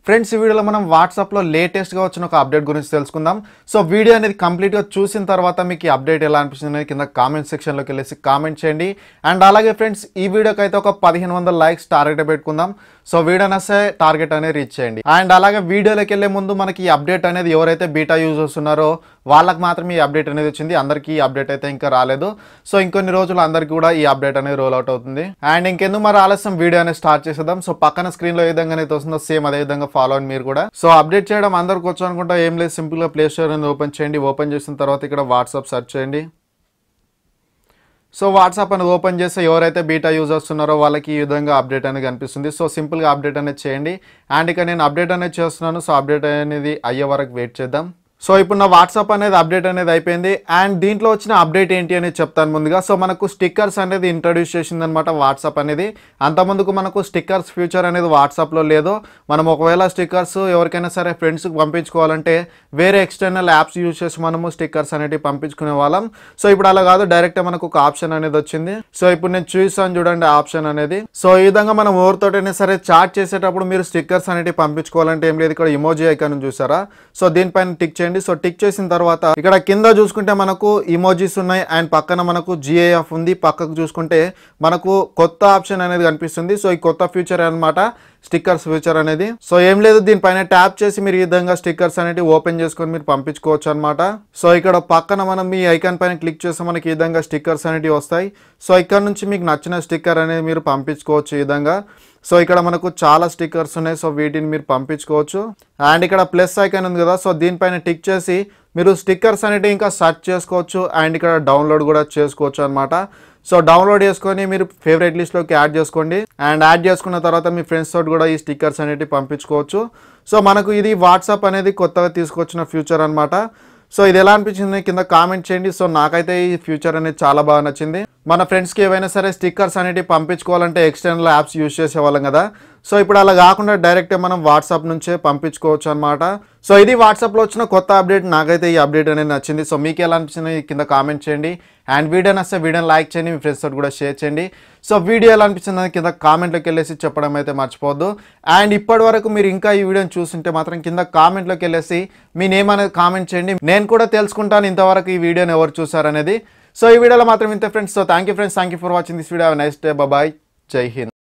friends ఈ వీడియోలో మనం వాట్సాప్లో లేటెస్ట్గా వచ్చిన ఒక అప్డేట్ గురించి తెలుసుకుందాం సో వీడియో అనేది కంప్లీట్గా చూసిన తర్వాత మీకు ఈ అప్డేట్ ఎలా అనిపిస్తుంది అనేది కింద కామెంట్ సెక్షన్లోకి వెళ్ళేసి కామెంట్ చేయండి అండ్ అలాగే ఫ్రెండ్స్ ఈ వీడియోకి అయితే ఒక పదిహేను వందల లైక్స్ టార్గెట్ పెట్టుకుందాం సో వీడియో నస్తే టార్గెట్ అనేది రీచ్ చేయండి అండ్ అలాగే వీడియోలోకి వెళ్ళే ముందు మనకి ఈ అప్డేట్ అనేది ఎవరైతే బీటా యూజర్స్ ఉన్నారో వాళ్ళకి మాత్రమే ఈ అప్డేట్ అనేది వచ్చింది అందరికీ ఈ అప్డేట్ అయితే ఇంకా రాలేదు సో ఇంకొన్ని రోజులు అందరికీ కూడా ఈ అప్డేట్ అనేది రోల్ అవుట్ అవుతుంది అండ్ ఇంకెందుకు మరి ఆలస్యం వీడియో అనేది స్టార్ట్ చేసేద్దాం సో పక్కన స్క్రీన్ లో ఏ విధంగా అయితే వస్తుందో సేమ్ అదే విధంగా ఫాలో అని మీరు కూడా సో అప్డేట్ చేయడం అందరికి వచ్చు అనుకుంటా ఏం లేదు సింపుల్ గా ప్లే స్టోర్ అనేది ఓపెన్ చేయండి ఓపెన్ చేసిన తర్వాత ఇక్కడ వాట్సాప్ సెర్చ్ చేయండి సో వాట్సాప్ అనేది ఓపెన్ చేస్తే ఎవరైతే బీటా యూజర్స్ ఉన్నారో వాళ్ళకి ఈ విధంగా అప్డేట్ అనేది కనిపిస్తుంది సో సింపుల్గా అప్డేట్ అనేది చేయండి అండ్ ఇక్కడ నేను అప్డేట్ అనేది చేస్తున్నాను సో అప్డేట్ అనేది అయ్యే వరకు వెయిట్ చేద్దాం సో ఇప్పుడు నా వాట్సాప్ అనేది అప్డేట్ అనేది అయిపోయింది అండ్ దీంట్లో వచ్చిన అప్డేట్ ఏంటి అనేది చెప్తాను ముందుగా సో మనకు స్టిక్కర్స్ అనేది ఇంట్రడ్యూస్ చేసింది అనమాట వాట్సాప్ అనేది అంతకుముందుకు మనకు స్టిక్కర్స్ ఫ్యూచర్ అనేది వాట్సాప్లో లేదు మనం ఒకవేళ స్టిక్కర్స్ ఎవరికైనా సరే ఫ్రెండ్స్కి పంపించుకోవాలంటే వేరే ఎక్స్టర్నల్ యాప్స్ యూజ్ చేసి మనము స్టిక్కర్స్ అనేవి పంపించుకునే వాళ్ళం సో ఇప్పుడు అలా కాదు డైరెక్ట్ మనకు ఒక ఆప్షన్ అనేది వచ్చింది సో ఇప్పుడు నేను చూసాను చూడండి ఆప్షన్ అనేది సో ఈ విధంగా మనం ఎవరితోటైనా సరే చాట్ చేసేటప్పుడు మీరు స్టిక్కర్స్ అనేవి పంపించుకోవాలంటే ఏం లేదు ఇక్కడ ఇమోజీ ఐకాన్ చూసారా సో దీనిపైన టిక్ చేయండి సో టిక్ చేసిన తర్వాత ఇక్కడ కింద చూసుకుంటే మనకు ఇమోజీస్ ఉన్నాయి అండ్ పక్కన మనకు జిఏఎఫ్ ఉంది పక్కకు చూసుకుంటే మనకు కొత్త ఆప్షన్ అనేది కనిపిస్తుంది సో ఈ కొత్త ఫ్యూచర్ అన్నమాట స్టిక్కర్స్ ఫ్యూచర్ అనేది సో ఏం లేదు దీనిపైన ట్యాప్ చేసి మీరు ఈ విధంగా స్టిక్కర్స్ అనేవి ఓపెన్ చేసుకొని మీరు పంపించుకోవచ్చు అనమాట సో ఇక్కడ పక్కన మనం మీ ఐకాన్ పైన క్లిక్ చేస్తే మనకి ఈ విధంగా స్టిక్కర్స్ అనేవి వస్తాయి సో ఇక్కడ నుంచి మీకు నచ్చిన స్టిక్కర్ అనేది మీరు పంపించుకోవచ్చు ఈ విధంగా సో ఇక్కడ మనకు చాలా స్టిక్కర్స్ ఉన్నాయి సో వీటిని మీరు పంపించుకోవచ్చు అండ్ ఇక్కడ ప్లస్ ఐకాన్ ఉంది కదా సో దీనిపైన టిక్ చేసి మీరు స్టిక్కర్స్ అనేవి ఇంకా సెర్చ్ చేసుకోవచ్చు అండ్ ఇక్కడ డౌన్లోడ్ కూడా చేసుకోవచ్చు అనమాట సో డౌన్లోడ్ చేసుకొని మీరు ఫేవరెట్ లిస్ట్లోకి యాడ్ చేసుకోండి అండ్ యాడ్ చేసుకున్న తర్వాత మీ ఫ్రెండ్స్ తోటి కూడా ఈ స్టిక్కర్స్ అనేవి పంపించుకోవచ్చు సో మనకు ఇది వాట్సాప్ అనేది కొత్తగా తీసుకొచ్చిన ఫ్యూచర్ అనమాట సో ఇది ఎలా అనిపించింది కింద కామెంట్ చేయండి సో నాకైతే ఈ ఫ్యూచర్ అనేది చాలా బాగా నచ్చింది మన ఫ్రెండ్స్కి ఏవైనా సరే స్టిక్కర్స్ అనేవి పంపించుకోవాలంటే ఎక్స్టర్నల్ యాప్స్ యూజ్ చేసేవాళ్ళం కదా సో ఇప్పుడు అలా కాకుండా డైరెక్ట్ మనం వాట్సాప్ నుంచే పంపించుకోవచ్చు అనమాట సో ఇది వాట్సాప్లో వచ్చిన కొత్త అప్డేట్ నాకైతే ఈ అప్డేట్ అనేది నచ్చింది సో మీకు ఎలా అనిపించింది కింద కామెంట్ చేయండి అండ్ వీడియో నచ్చితే వీడియోని లైక్ చేయండి మీ ఫ్రెండ్స్ తోటి కూడా షేర్ చేయండి సో వీడియో ఎలా అనిపించింది అని కింద కామెంట్లోకి వెళ్ళేసి చెప్పడం అయితే మర్చిపోవద్దు అండ్ ఇప్పటి వరకు మీరు ఇంకా ఈ వీడియోని చూస్తుంటే మాత్రం కింద కామెంట్లోకి వెళ్ళేసి మీ నేమ్ అనేది కామెంట్ చేయండి నేను కూడా తెలుసుకుంటాను ఇంతవరకు ఈ వీడియోని ఎవరు చూసారనేది సో ఈ వీడియోలో మాత్రం ఇంత friends so thank you friends thank you for watching this video nice day bye జై హింద్